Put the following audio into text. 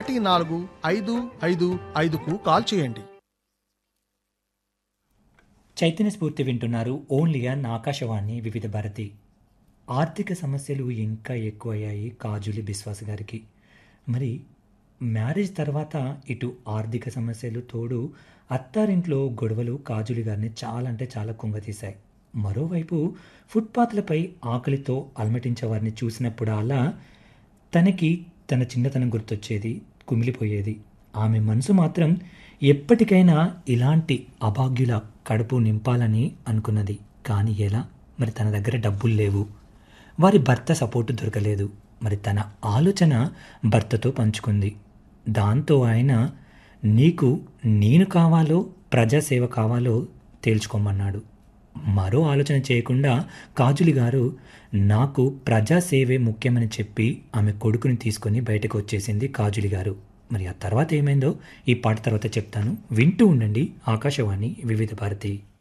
ఒకటి నాలుగు ఐదు ఐదు ఐదుకు కాల్ చేయండి చైతన్య స్ఫూర్తి వింటున్నారు ఓన్లీగా నా ఆకాశవాణి వివిధ భారతి ఆర్థిక సమస్యలు ఇంకా ఎక్కువయ్యాయి కాజులి బిశ్వాస్ గారికి మరి మ్యారేజ్ తర్వాత ఇటు ఆర్థిక సమస్యలు తోడు అత్తారింట్లో గొడవలు కాజులి గారిని చాలా అంటే చాలా కుంగతీశాయి మరోవైపు ఫుట్పాత్లపై ఆకలితో అలమటించే వారిని చూసినప్పుడు అలా తనకి తన చిన్నతనం గుర్తొచ్చేది కుమిలిపోయేది ఆమె మనసు మాత్రం ఎప్పటికైనా ఇలాంటి అభాగ్యుల కడుపు నింపాలని అనుకున్నది కానీ ఎలా మరి తన దగ్గర డబ్బులు లేవు వారి భర్త సపోర్టు దొరకలేదు మరి తన ఆలోచన భర్తతో పంచుకుంది దాంతో ఆయన నీకు నేను కావాలో ప్రజాసేవ కావాలో తేల్చుకోమన్నాడు మరో ఆలోచన చేయకుండా కాజులి గారు నాకు ప్రజాసేవే ముఖ్యమని చెప్పి ఆమె కొడుకుని తీసుకొని బయటకు వచ్చేసింది కాజులి గారు మరి ఆ తర్వాత ఏమైందో ఈ పాట తర్వాత చెప్తాను వింటూ ఉండండి ఆకాశవాణి వివిధ భారతి